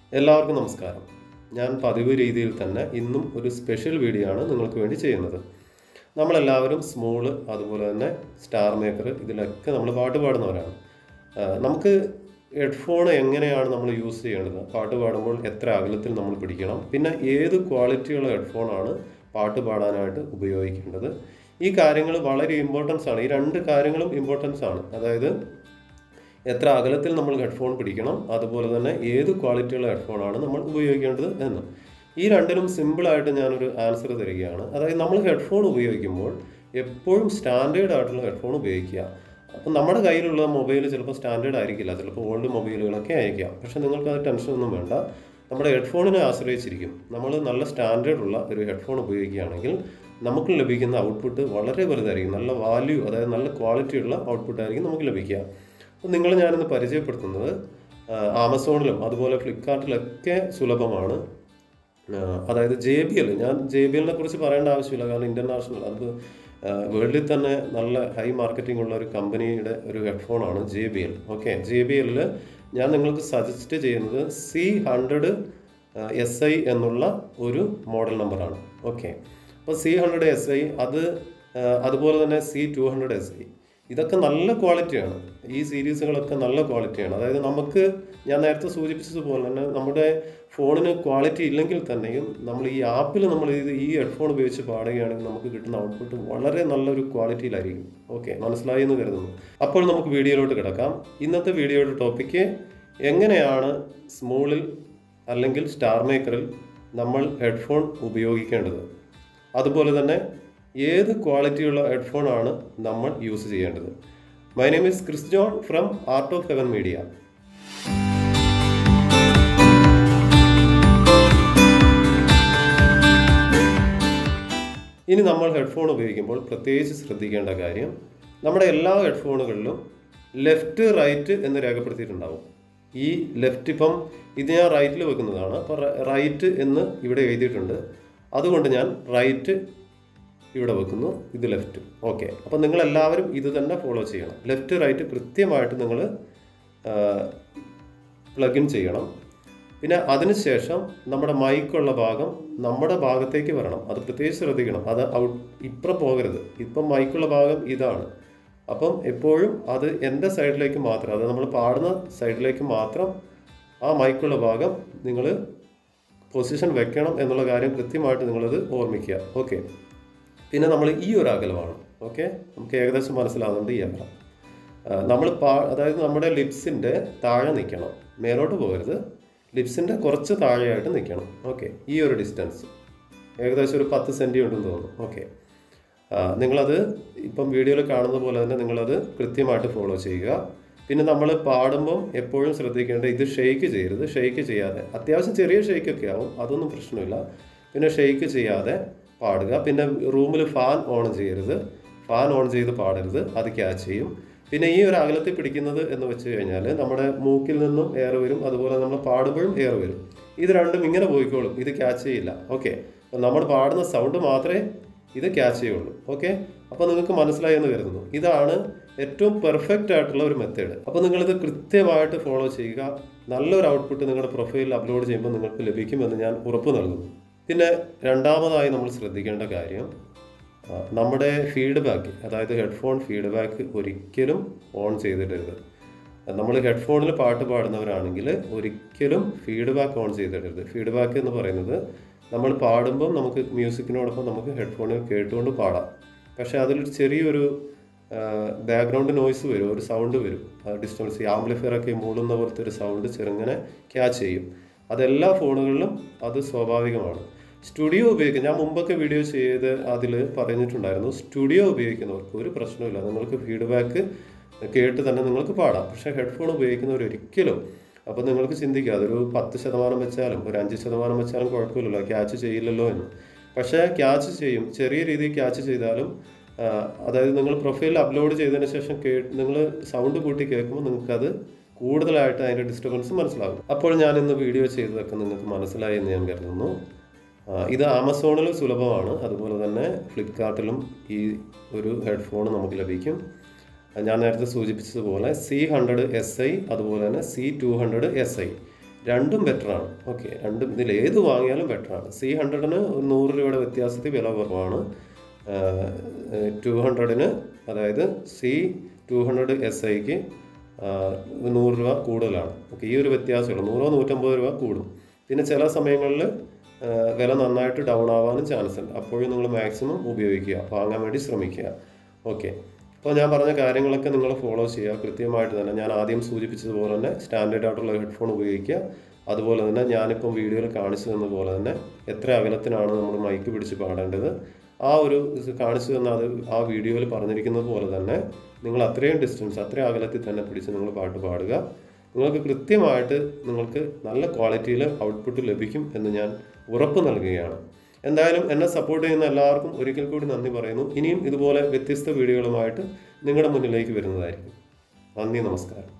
എല്ലാവർക്കും നമസ്കാരം ഞാൻ പതിവ് രീതിയിൽ തന്നെ ഇന്നും ഒരു സ്പെഷ്യൽ വീഡിയോ ആണ് നിങ്ങൾക്ക് വേണ്ടി ചെയ്യുന്നത് നമ്മളെല്ലാവരും സ്മോള് അതുപോലെ തന്നെ സ്റ്റാർ മേക്കർ ഇതിലൊക്കെ നമ്മൾ പാട്ട് പാടുന്നവരാണ് ആ, നമുക്ക് ഹെഡ്ഫോൺ എങ്ങനെയാണ് നമ്മൾ യൂസ് ചെയ്യേണ്ടത് പാട്ട് പാടുമ്പോൾ എത്ര അകലത്തിൽ നമ്മൾ പിടിക്കണം പിന്നെ ഏത് ക്വാളിറ്റിയുള്ള ഹെഡ്ഫോണാണ് പാട്ട് പാടാനായിട്ട് ഉപയോഗിക്കേണ്ടത് ഈ കാര്യങ്ങൾ വളരെ ഇമ്പോർട്ടൻസ് ആണ് ഈ രണ്ട് കാര്യങ്ങളും ഇമ്പോർട്ടൻസ് ആണ് അതായത് എത്ര അകലത്തിൽ നമ്മൾ ഹെഡ്ഫോൺ പിടിക്കണം അതുപോലെ തന്നെ ഏത് ക്വാളിറ്റിയുള്ള ഹെഡ്ഫോണാണ് നമ്മൾ ഉപയോഗിക്കേണ്ടത് എന്ന് ഈ രണ്ടിനും സിമ്പിളായിട്ട് ഞാനൊരു ആൻസർ തരികയാണ് അതായത് നമ്മൾ ഹെഡ്ഫോൺ ഉപയോഗിക്കുമ്പോൾ എപ്പോഴും സ്റ്റാൻഡേർഡ് ആയിട്ടുള്ള ഹെഡ്ഫോൺ ഉപയോഗിക്കുക അപ്പം നമ്മുടെ കയ്യിലുള്ള മൊബൈൽ ചിലപ്പോൾ സ്റ്റാൻഡേർഡ് ആയിരിക്കില്ല ചിലപ്പോൾ ഓൾഡ് മൊബൈലുകളൊക്കെ ആയിരിക്കാം പക്ഷേ നിങ്ങൾക്ക് അത് ടെൻഷനൊന്നും വേണ്ട നമ്മുടെ ഹെഡ്ഫോണിനെ ആശ്രയിച്ചിരിക്കും നമ്മൾ നല്ല സ്റ്റാൻഡേർഡ് ഉള്ള ഒരു ഹെഡ്ഫോൺ ഉപയോഗിക്കുകയാണെങ്കിൽ നമുക്ക് ലഭിക്കുന്ന ഔട്ട്പുട്ട് വളരെ വലുതായിരിക്കും നല്ല വാല്യൂ അതായത് നല്ല ക്വാളിറ്റിയുള്ള ഔട്ട്പുട്ട് ആയിരിക്കും നമുക്ക് ലഭിക്കുക അപ്പോൾ നിങ്ങൾ ഞാനിന്ന് പരിചയപ്പെടുത്തുന്നത് ആ, ആമസോണിലും അതുപോലെ ഫ്ലിപ്കാർട്ടിലൊക്കെ സുലഭമാണ് ആ, അതായത് ജെ ബി എൽ ഞാൻ ജെ ബി എല്ലിനെ കുറിച്ച് പറയേണ്ട ആവശ്യമില്ല കാരണം ഇൻ്റർനാഷണൽ അത് വേൾഡിൽ തന്നെ നല്ല ഹൈ മാർക്കറ്റിംഗ് ഉള്ള ഒരു കമ്പനിയുടെ ഒരു ഹെഡ്ഫോണാണ് J B L okay J B എല്ലിൽ ഞാൻ നിങ്ങൾക്ക് സജസ്റ്റ് ചെയ്യുന്നത് സി ഹൺഡ്രഡ് എസ് ഐ എന്നുള്ള ഒരു മോഡൽ നമ്പറാണ് ഓക്കെ അപ്പോൾ സി ഹൺഡ്രഡ് എസ് ഐ അത് ആ, അതുപോലെ തന്നെ C two hundred S I ഇതൊക്കെ നല്ല ക്വാളിറ്റിയാണ് ഈ സീരീസുകളൊക്കെ നല്ല ക്വാളിറ്റിയാണ് അതായത് നമുക്ക് ഞാൻ നേരത്തെ സൂചിപ്പിച്ചതുപോലെ തന്നെ നമ്മുടെ ഫോണിന് ക്വാളിറ്റി ഇല്ലെങ്കിൽ തന്നെയും നമ്മൾ ഈ ആപ്പിൽ നമ്മൾ ഇത് ഈ ഹെഡ്ഫോൺ ഉപയോഗിച്ച് പാടുകയാണെങ്കിൽ നമുക്ക് കിട്ടുന്ന ഔട്ട്പുട്ട് വളരെ നല്ലൊരു ക്വാളിറ്റിയിലായിരിക്കും ഓക്കെ മനസ്സിലായി എന്ന് കരുതുന്നു അപ്പോൾ നമുക്ക് വീഡിയോയിലോട്ട് കിടക്കാം ഇന്നത്തെ വീഡിയോയുടെ ടോപ്പിക്ക് എങ്ങനെയാണ് സ്മൂളിൽ അല്ലെങ്കിൽ സ്റ്റാർ മേക്കറിൽ നമ്മൾ ഹെഡ്ഫോൺ ഉപയോഗിക്കേണ്ടത് അതുപോലെ തന്നെ ഏത് ക്വാളിറ്റിയുള്ള ഹെഡ്ഫോൺ ആണ് നമ്മൾ യൂസ് ചെയ്യേണ്ടത് my name is Chris John from Art of Heaven Media ഇനി നമ്മൾ ഹെഡ്ഫോൺ ഉപയോഗിക്കുമ്പോൾ പ്രത്യേകിച്ച് ശ്രദ്ധിക്കേണ്ട കാര്യം നമ്മുടെ എല്ലാ ഹെഡ്ഫോണുകളിലും ലെഫ്റ്റ് റൈറ്റ് എന്ന് രേഖപ്പെടുത്തിയിട്ടുണ്ടാവും ഈ ലെഫ്റ്റ് ഇപ്പം ഇത് ഞാൻ റൈറ്റിൽ വെക്കുന്നതാണ് അപ്പോൾ റൈറ്റ് എന്ന് ഇവിടെ എഴുതിയിട്ടുണ്ട് അതുകൊണ്ട് ഞാൻ റൈറ്റ് ഇവിടെ വെക്കുന്നു ഇത് ലെഫ്റ്റ് ഓക്കെ അപ്പം നിങ്ങൾ എല്ലാവരും ഇത് തന്നെ ഫോളോ ചെയ്യണം ലെഫ്റ്റ് റൈറ്റ് കൃത്യമായിട്ട് നിങ്ങൾ പ്ലഗ് ഇൻ ചെയ്യണം പിന്നെ അതിനുശേഷം നമ്മുടെ മൈക്കുള്ള ഭാഗം നമ്മുടെ ഭാഗത്തേക്ക് വരണം അത് പ്രത്യേകിച്ച് ശ്രദ്ധിക്കണം അത് ഔട്ട് ഇപ്പം പോകരുത് ഇപ്പം മൈക്കുള്ള ഭാഗം ഇതാണ് അപ്പം എപ്പോഴും അത് എൻ്റെ സൈഡിലേക്ക് മാത്രം അത് നമ്മൾ പാടുന്ന സൈഡിലേക്ക് മാത്രം ആ മൈക്കുള്ള ഭാഗം നിങ്ങൾ പൊസിഷൻ വെക്കണം എന്നുള്ള കാര്യം കൃത്യമായിട്ട് നിങ്ങളത് ഓർമ്മിക്കുക ഓക്കെ പിന്നെ നമ്മൾ ഈ ഒരു അകലമാണ് ഓക്കെ നമുക്ക് ഏകദേശം മനസ്സിലാവുന്നുണ്ട് ഈ അകലം നമ്മൾ പാ അതായത് നമ്മുടെ ലിപ്സിൻ്റെ താഴെ നിൽക്കണം മേലോട്ട് പോകരുത് ലിപ്സിൻ്റെ കുറച്ച് താഴെയായിട്ട് നിൽക്കണം ഓക്കെ ഈ ഒരു ഡിസ്റ്റൻസ് ഏകദേശം ഒരു പത്ത് സെൻറ്റി ഉണ്ടെന്ന് തോന്നുന്നു ഓക്കെ നിങ്ങളത് ഇപ്പം വീഡിയോയിൽ കാണുന്ന പോലെ തന്നെ നിങ്ങളത് കൃത്യമായിട്ട് ഫോളോ ചെയ്യുക പിന്നെ നമ്മൾ പാടുമ്പം എപ്പോഴും ശ്രദ്ധിക്കേണ്ടത് ഇത് ഷെയ്ക്ക് ചെയ്യരുത് ഷെയ്ക്ക് ചെയ്യാതെ അത്യാവശ്യം ചെറിയ ഷെയ്ക്കൊക്കെ ആവും അതൊന്നും പ്രശ്നമില്ല പിന്നെ ഷെയ്ക്ക് ചെയ്യാതെ പാടുക പിന്നെ റൂമിൽ ഫാൻ ഓൺ ചെയ്യരുത് ഫാൻ ഓൺ ചെയ്ത് പാടരുത് അത് ക്യാച്ച് ചെയ്യും പിന്നെ ഈ ഒരു അകലത്തിൽ പിടിക്കുന്നത് എന്ന് വെച്ച് കഴിഞ്ഞാൽ നമ്മുടെ മൂക്കിൽ നിന്നും എയർ വരും അതുപോലെ നമ്മൾ പാടുമ്പോഴും എയർ വരും ഇത് രണ്ടും ഇങ്ങനെ പോയിക്കോളും ഇത് ക്യാച്ച് ചെയ്യില്ല ഓക്കെ അപ്പം നമ്മൾ പാടുന്ന സൗണ്ട് മാത്രമേ ഇത് ക്യാച്ച് ചെയ്യുള്ളൂ ഓക്കെ അപ്പോൾ നിങ്ങൾക്ക് മനസ്സിലായി എന്ന് കരുതുന്നു ഇതാണ് ഏറ്റവും പെർഫെക്റ്റ് ആയിട്ടുള്ള ഒരു മെത്തേഡ് അപ്പോൾ നിങ്ങളിത് കൃത്യമായിട്ട് ഫോളോ ചെയ്യുക നല്ലൊരു ഔട്ട്പുട്ട് നിങ്ങളുടെ പ്രൊഫൈലിൽ അപ്ലോഡ് ചെയ്യുമ്പോൾ നിങ്ങൾക്ക് ലഭിക്കുമെന്ന് ഞാൻ ഉറപ്പ് നൽകുന്നു പിന്നെ രണ്ടാമതായി നമ്മൾ ശ്രദ്ധിക്കേണ്ട കാര്യം ആ, നമ്മുടെ ഫീഡ്ബാക്ക് അതായത് ഹെഡ്ഫോൺ ഫീഡ്ബാക്ക് ഒരിക്കലും ഓൺ ചെയ്തിടരുത് നമ്മൾ ഹെഡ്ഫോണിൽ പാട്ട് പാടുന്നവരാണെങ്കിൽ ഒരിക്കലും ഫീഡ്ബാക്ക് ഓൺ ചെയ്തിടരുത് ഫീഡ്ബാക്ക് എന്ന് പറയുന്നത് നമ്മൾ പാടുമ്പം നമുക്ക് മ്യൂസിക്കിനോടൊപ്പം നമുക്ക് ഹെഡ്ഫോണിൽ കേട്ടുകൊണ്ട് പാടാം പക്ഷേ അതിലൊരു ചെറിയൊരു ബാക്ക്ഗ്രൗണ്ട് നോയ്സ് വരും ഒരു സൗണ്ട് വരും ഡിസ്റ്റർബൻസ് ഈ ആംപ്ലിഫയർ ഒക്കെ മൂളുന്ന പോലത്തെ ഒരു സൗണ്ട് ചെറുങ്ങനെ ക്യാച്ച് ചെയ്യും അതെല്ലാ ഫോണുകളിലും അത് സ്വാഭാവികമാണ് സ്റ്റുഡിയോ ഉപയോഗിക്കുക ഞാൻ മുമ്പൊക്കെ വീഡിയോ ചെയ്ത് അതിൽ പറഞ്ഞിട്ടുണ്ടായിരുന്നു സ്റ്റുഡിയോ ഉപയോഗിക്കുന്നവർക്ക് ഒരു പ്രശ്നമില്ല നിങ്ങൾക്ക് ഫീഡ്ബാക്ക് കേട്ട് തന്നെ നിങ്ങൾക്ക് പാടാം പക്ഷേ ഹെഡ്ഫോൺ ഉപയോഗിക്കുന്നവർ ഒരിക്കലും അപ്പോൾ നിങ്ങൾക്ക് ചിന്തിക്കുക അതൊരു പത്ത് ശതമാനം വെച്ചാലും ഒരു അഞ്ച് ശതമാനം വെച്ചാലും കുഴപ്പമില്ലല്ലോ ക്യാച്ച് ചെയ്യില്ലല്ലോ എന്ന് പക്ഷേ ക്യാച്ച് ചെയ്യും ചെറിയ രീതിയിൽ ക്യാച്ച് ചെയ്താലും ആ, അതായത് നിങ്ങൾ പ്രൊഫൈൽ അപ്ലോഡ് ചെയ്തതിന് ശേഷം കേ നിങ്ങൾ സൗണ്ട് കൂട്ടി കേൾക്കുമ്പോൾ നിങ്ങൾക്കത് കൂടുതലായിട്ട് അതിൻ്റെ ഡിസ്റ്റർബൻസ് മനസ്സിലാകും അപ്പോൾ ഞാൻ ഇന്ന് വീഡിയോ ചെയ്തതൊക്കെ നിങ്ങൾക്ക് മനസ്സിലായി എന്ന് ഞാൻ കരുതുന്നു ആ, ഇത് ആമസോണിൽ സുലഭമാണ് അതുപോലെ തന്നെ ഫ്ലിപ്കാർട്ടിലും ഈ ഒരു ഹെഡ്ഫോൺ നമുക്ക് ലഭിക്കും ഞാൻ നേരത്തെ സൂചിപ്പിച്ചതുപോലെ സി ഹൺഡ്രഡ് എസ് ഐ അതുപോലെ തന്നെ C two hundred S I രണ്ടും ബെറ്ററാണ് ഓക്കെ രണ്ടും ഇതിൽ ഏത് വാങ്ങിയാലും ബെറ്ററാണ് സി ഹൺഡ്രഡിന് നൂറ് രൂപയുടെ വ്യത്യാസത്തിൽ വില കുറവാണ് ടു ഹൺഡ്രഡിന് അതായത് സി ടു ഹൺഡ്രഡ് എസ് ഐക്ക് നൂറ് രൂപ കൂടുതലാണ് ഓക്കെ ഈ ഒരു വ്യത്യാസമുള്ളൂ നൂറോ നൂറ്റമ്പത് രൂപ കൂടും പിന്നെ ചില സമയങ്ങളിൽ വില നന്നായിട്ട് ഡൗൺ ആവാനും ചാൻസ് ഉണ്ട് അപ്പോഴും നിങ്ങൾ മാക്സിമം ഉപയോഗിക്കുക വാങ്ങാൻ വേണ്ടി ശ്രമിക്കുക ഓക്കെ അപ്പോൾ ഞാൻ പറഞ്ഞ കാര്യങ്ങളൊക്കെ നിങ്ങൾ ഫോളോ ചെയ്യുക കൃത്യമായിട്ട് തന്നെ ഞാൻ ആദ്യം സൂചിപ്പിച്ചതുപോലെ തന്നെ സ്റ്റാൻഡേർഡ് ആയിട്ടുള്ള ഹെഡ്ഫോൺ ഉപയോഗിക്കുക അതുപോലെ തന്നെ ഞാനിപ്പം വീഡിയോയിൽ കാണിച്ചു തന്ന പോലെ തന്നെ എത്ര അകലത്തിനാണ് നമ്മൾ മൈക്ക് പിടിച്ച് പാടേണ്ടത് ആ ഒരു ഇത് കാണിച്ചു തന്ന അത് ആ വീഡിയോയിൽ പറഞ്ഞിരിക്കുന്നത് പോലെ തന്നെ നിങ്ങൾ അത്രയും ഡിസ്റ്റൻസ് അത്രയും അകലത്തിൽ തന്നെ പിടിച്ച് നിങ്ങൾ പാട്ട് പാടുക നിങ്ങൾക്ക് കൃത്യമായിട്ട് നിങ്ങൾക്ക് നല്ല ക്വാളിറ്റിയിൽ ഔട്ട്പുട്ട് ലഭിക്കും എന്ന് ഞാൻ ഉറപ്പ് നൽകുകയാണ് എന്തായാലും എന്നെ സപ്പോർട്ട് ചെയ്യുന്ന എല്ലാവർക്കും ഒരിക്കൽ കൂടി നന്ദി പറയുന്നു ഇനിയും ഇതുപോലെ വ്യത്യസ്ത വീഡിയോകളുമായിട്ട് നിങ്ങളുടെ മുന്നിലേക്ക് വരുന്നതായിരിക്കും നന്ദി നമസ്കാരം